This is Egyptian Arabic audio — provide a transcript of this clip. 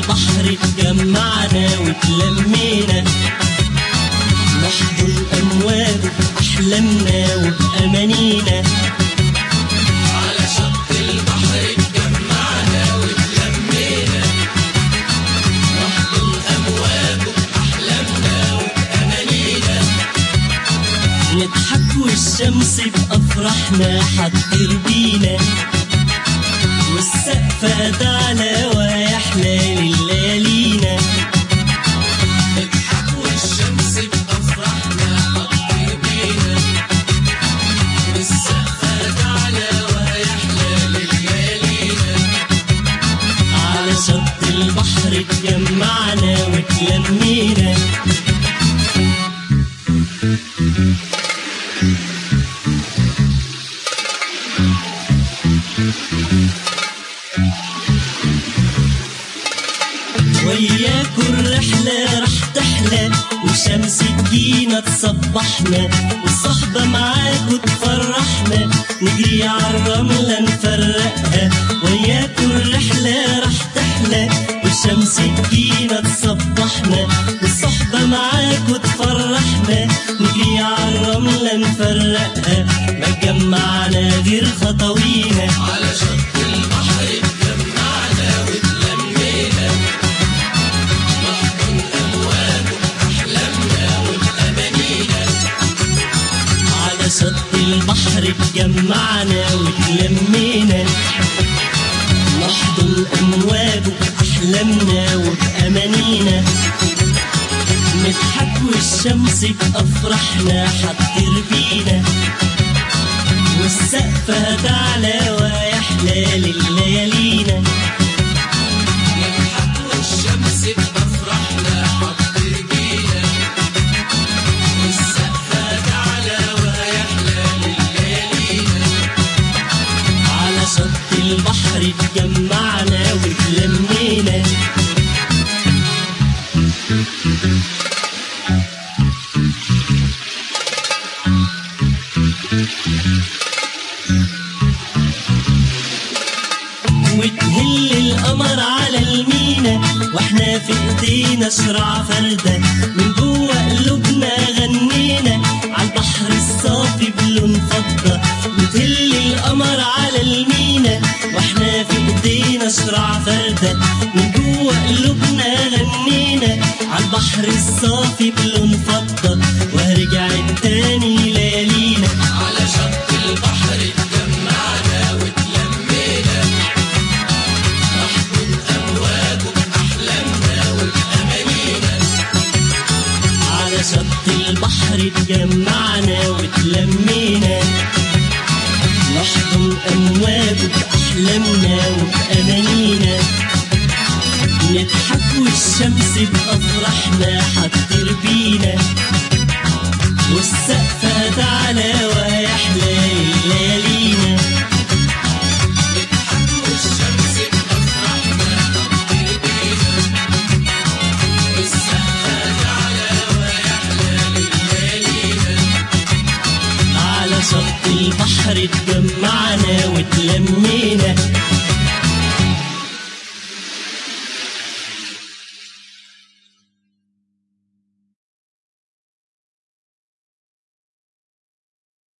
البحر اتجمعنا واتلمينا نحضن أمواج أحلامنا وبأمانينا على شط البحر اتجمعنا واتلمينا نحضن أمواج أحلامنا وأمانينا نضحك والشمس بأفراحنا حتطير بينا والسقف على ويحلى ليالينا نضحك والشمس بأفراحنا هتطير بينا والسقف على وهيحلى ليالينا على شط البحر اتجمعنا واتلمينا وياكوا الرحلة رح تحلى والشمس تجينا تصبحنا والصحبة معاكوا تفرحنا نجري عالرملة نفرقها وياكوا الرحلة رح تحلى والشمس تجينا تصبحنا والصحبة معاكوا تفرحنا نجري عالرملة نفرقها ما جمعنا غير خطوينا على شط البحر اتجمعنا واتلمينا نحضن أمواج أحلامنا وأمانينا على شط البحر اتجمعنا واتلمينا نحضن أمواج أحلامنا وبأمانينا نضحك والشمس بأفراحنا حتطير بينا والسقف هتعلى ويحلى ليالينا نضحك والشمس بأفراحنا هتطير بينا والسقف على وهيحلى ليالينا على شط البحر اتجمعنا واتلمينا وتهل القمر على المينا واحنا في ايدينا شرع فردة من جوه قلوبنا غنينا عالبحر الصافي بلون فضة وتهل القمر على المينا واحنا في ايدينا شرع فردة من جوه قلوبنا غنينا عالبحر الصافي بلون فضة ورجعت تاني ليالينا على شط البحر اتجمعنا واتلمينا نحضن أمواج أحلامنا وأمانينا على شط البحر اتجمعنا واتلمينا نحضن أمواج بأحلامنا وبأمانينا نضحك والشمس بأفراحنا حتطير بينا والسقف هتعلى ويحلى ليالينا نضحك والشمس بأفراحنا هتطير بينا والسقف على ويحلى ليالينا على شط البحر اتجمعنا واتلمينا